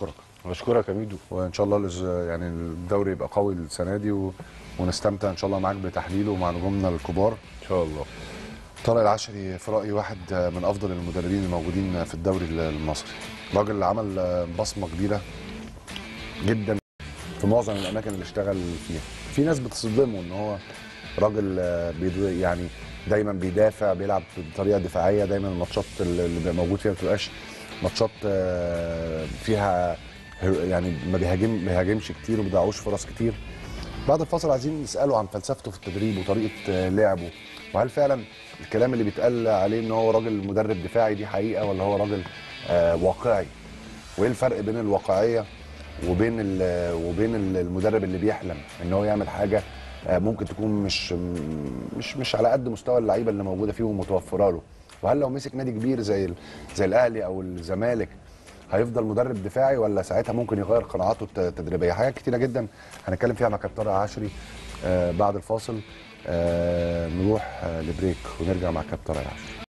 بشكرك يا ميدو وان شاء الله الأس- يعني الدوري يبقى قوي السنه دي و... ونستمتع ان شاء الله معاك بتحليله ومع نجومنا الكبار ان شاء الله طارق العشري في رايي واحد من افضل المدربين الموجودين في الدوري المصري راجل عمل بصمه كبيره جدا في معظم الاماكن اللي اشتغل فيها في ناس بتصدمه ان هو راجل آه، بيدو- يعني دايما بيدافع بيلعب بطريقه دفاعيه دايما الماتشات اللي بيبقى موجود فيها ما بتبقاش ماتشات آه، فيها هر- يعني ما بيهاجم ما بيهاجمش كتير وما بيضيعوش فرص كتير بعد الفاصل عايزين نساله عن فلسفته في التدريب وطريقه آه، لعبه وهل فعلا الكلام اللي بيتقال عليه ان هو راجل مدرب دفاعي دي حقيقه ولا هو راجل آه، واقعي وايه الفرق بين الواقعيه وبين ال- وبين ال- المدرب اللي بيحلم ان هو يعمل حاجه آه، ممكن تكون مش مش مش على قد مستوى اللعيبه اللي موجوده فيه ومتوفره له وهل لو مسك نادي كبير زي ال- زي الاهلي او الزمالك هيفضل مدرب دفاعي ولا ساعتها ممكن يغير قناعاته الت- التدريبيه حاجات كتيره جدا هنتكلم فيها مع كابتن طارق عشري آه، بعد الفاصل آه، نروح آه، لبريك ونرجع مع كابتن طارق عشري